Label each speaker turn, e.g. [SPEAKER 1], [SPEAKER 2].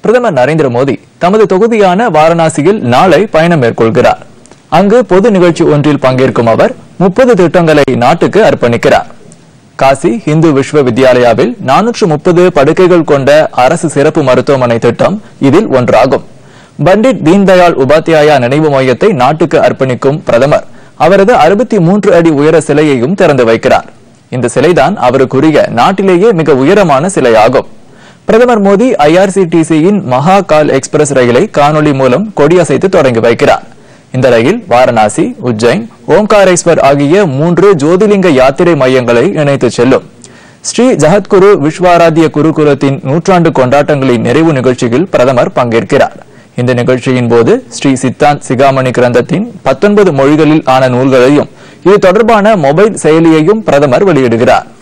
[SPEAKER 1] பிரதமர் நரேந்திர மோடி தமது தொகுதியான வாரணாசியில் நாளை பயணம் மேற்கொள்கிறார் அங்கு பொது நிகழ்ச்சி ஒன்றில் பங்கேற்கும் அவர் முப்பது திட்டங்களை நாட்டுக்கு அர்ப்பணிக்கிறார் காசி இந்து விஸ்வ வித்யாலயாவில் நானூற்று முப்பது படுக்கைகள் கொண்ட அரசு சிறப்பு மருத்துவமனை திட்டம் இதில் ஒன்றாகும் பண்டிட் தீன்தயாள் உபாத்யாயா நினைவு மையத்தை நாட்டுக்கு அர்ப்பணிக்கும் பிரதமர் அவரது அறுபத்தி மூன்று அடி உயர சிலையையும் திறந்து வைக்கிறார் இந்த சிலைதான் அவருக்குரிய நாட்டிலேயே மிக உயரமான சிலையாகும் பிரதமர் மோடி ஐஆர்சிடிசியின் மகா கால் எக்ஸ்பிரஸ் ரயிலை காணொலி மூலம் கொடியசைத்து தொடங்கி வைக்கிறார் இந்த ரயில் வாரணாசி உஜ்ஜைன் ஓம்காரேஸ்வர் ஆகிய மூன்று ஜோதிலிங்க யாத்திரை மையங்களை இணைத்து செல்லும் ஸ்ரீ ஜகத்குரு விஸ்வாராத்திய குருகுலத்தின் நூற்றாண்டு கொண்டாட்டங்களின் நிறைவு நிகழ்ச்சியில் பிரதமர் பங்கேற்கிறார் இந்த நிகழ்ச்சியின் போது ஸ்ரீ சித்தாந்த் சிகாமணி கிரந்தத்தின் பத்தொன்பது மொழிகளில் ஆன நூல்களையும் இது தொடர்பான மொபைல் செயலியையும் பிரதமர் வெளியிடுகிறார்